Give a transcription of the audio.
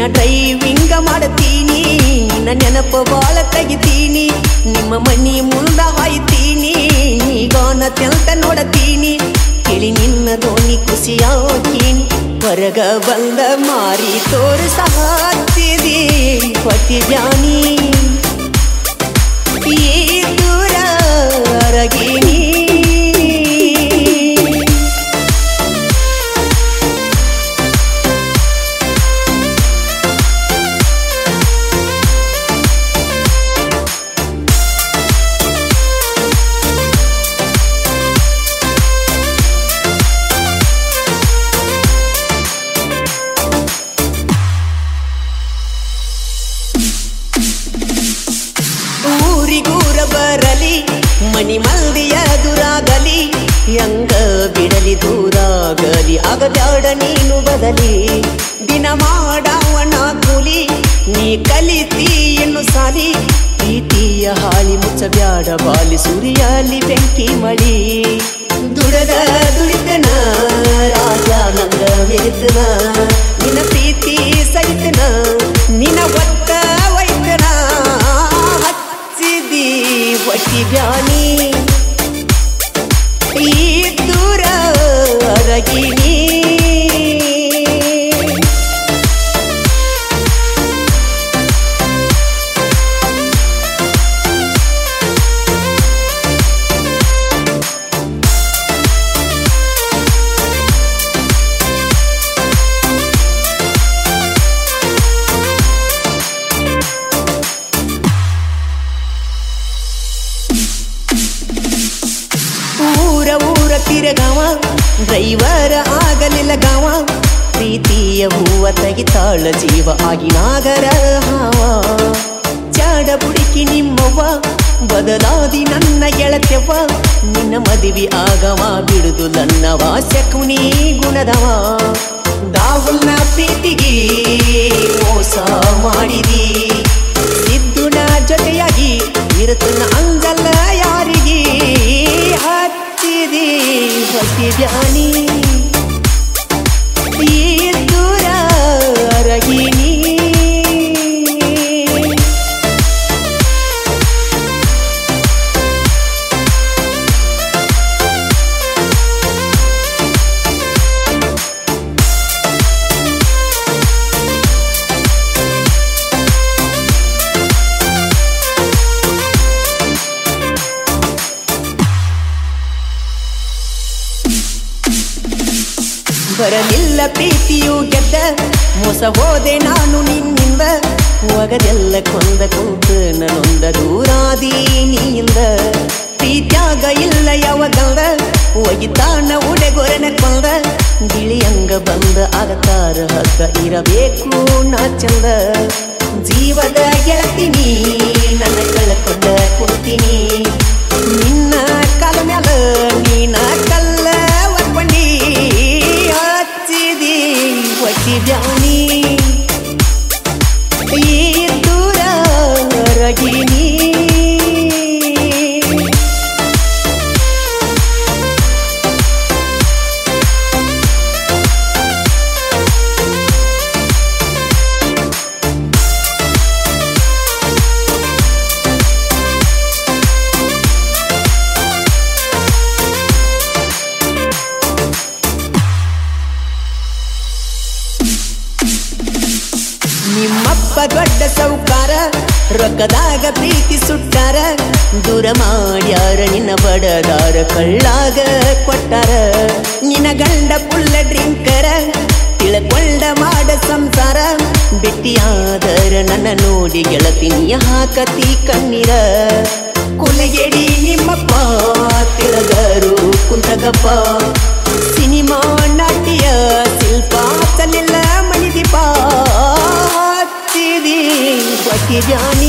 ದಿನ ಡ್ರೈವಿಂಗ ಮಾಡತೀನಿ ನಿನ್ನ ನೆನಪ ಬಾಳ ತೆಗಿತೀನಿ ನಿಮ್ಮ ಮನಿ ಮುಂದ ಹಾಯ್ತೀನಿ ನೀಗಾನ ತೆಂತ ನೋಡತೀನಿ ಕೇಳಿ ನಿನ್ನ ಧ್ವನಿ ಖುಷಿಯಾಗೀನಿ ಹೊರಗ ಬಂದ ಮಾರಿ ತೋರಿಸ ಹಾಕ್ತಿದಿ ಪತಿ ಜ್ಞಾನಿ ಈ ದೂರ ಅರಗಿನಿ ಊರಿಗೂರ ಬರಲಿ ಮನಿ ಮಂದಿಯ ದುರಾಗಲಿ ಹೆಂಗ ಬಿಡಲಿ ದೂರಾಗಲಿ ಆಗಬ್ಯಾಡ ನೀನು ಬದಲಿ ದಿನ ಮಾಡವನ ಕೂಲಿ ನೀ ಕಲಿತಿ ಎನ್ನು ಸಾಲಿ ಪ್ರೀತಿಯ ಹಾಳಿ ಮುಚ್ಚಬ್ಯಾಡ ಬಾಲಿ ಸುರಿಯಲಿ ಬೆಂಕಿ ಮಳಿ ದುಡದ ದುಡಿತನ ರಾಜ ನಂಗ ವೇತನ ನಿನ್ನ ಪ್ರೀತಿ ಸಹಿತನ ನಿನ್ನ ಒತ್ತ ವೈತನ ಹಚ್ಚಿದಿ ಒಟ್ಟಿ ಬ್ಯಾನಿ ಈ ದೂರ ಅರಗಿನಿ ಊರ ಊರ ತಿರಗಾವ ಡ್ರೈವರ ಆಗಲಿಲ್ಲ ಗಾವ ಪ್ರೀತಿಯ ಹೂವ ತೆಗಿತಾಳ ಜೀವ ಆಗಿ ನಾಗರ ಹಾವ ಚಾಡ ಬುಡುಕಿ ನಿಮ್ಮವ್ವ ಬದಲಾದಿ ನನ್ನ ಗೆಳತ್ಯವ್ವ ನಿನ್ನ ಮದುವೆ ಆಗವ ಬಿಡುದು ನನ್ನವ ಶಕುನಿ ಗುಣದವ ದಾಹುಲ್ನ ಪ್ರೀತಿಗೆ ಮೋಸ ಮಾಡಿದಿ ಸಿದ್ದುನ ಜೊತೆಯಾಗಿ ಇರುತ್ತನ ಅಂಗಲ್ಲ ಯಾರಿಗೆ ಹತ್ತಿದಿ ಹೊತ್ತಿ ಜಾನಿ ಈ ದೂರ ಅರಗಿನಿ ಬರಲಿಲ್ಲ ಪ್ರೀತಿಯು ಗೆದ್ದ ಮೋಸ ಹೋದೆ ನಾನು ನಿನ್ನಿಂದ ಒಗದೆಲ್ಲ ಕೊಂದ ಕುಂತು ನನ್ನೊಂದ ದೂರಾದಿ ನೀಯಿಂದ ಪ್ರೀತ್ಯಾಗ ಇಲ್ಲ ಯಾವಗಲ್ದ ಒಗಿತಾನ ಉಡೆಗೊರೆನ ಕೊಂದ ಗಿಳಿಯಂಗ ಬಂದ ಆಗತಾರ ಹಗ್ಗ ಇರಬೇಕು ನಾ ಚಂದ ಜೀವದ ಗೆಳತೀನಿ ನನ್ನ ಕಳ್ಕೊಂಡ ಕುಡ್ತೀನಿ ನಿನ್ನ ಕಾಲ ಮ್ಯಾಲ ನೀನ ಕಲ್ಲ ಒರ್ಕೊಂಡಿ ಹಚ್ಚಿದಿ ಒಟ್ಟಿ ಜಾನಿ ಈ ದೂರ ರಗಿನಿ ನಿಮ್ಮಪ್ಪ ದೊಡ್ಡ ಸೌಕಾರ ರೊಕ್ಕದಾಗ ಪ್ರೀತಿ ಸುಟ್ಟಾರ ದೂರ ಮಾಡ್ಯಾರ ನಿನ್ನ ಬಡದಾರ ಕಳ್ಳಾಗ ಕೊಟ್ಟಾರ ನಿನ್ನ ಗಂಡ ಪುಲ್ಲ ಡ್ರಿಂಕರ ತಿಳ್ಕೊಂಡ ಮಾಡ ಸಂಸಾರ ಬೆಟ್ಟಿಯಾದರ ನನ್ನ ನೋಡಿ ಗೆಳತಿನಿಯ ಹಾಕತಿ ಕಣ್ಣೀರ ಕುಲಗೆಡಿ ನಿಮ್ಮಪ್ಪ ತಿಳಗರು ಕುಂತಗಪ್ಪ ಸಿನಿಮಾ ನಾಟ್ಯ ಶಿಲ್ಪ ಚಲಿಲ್ಲ ಮಣಿದೀಪ ಹಚ್ಚಿದಿ ಪತಿ ಜಾನಿ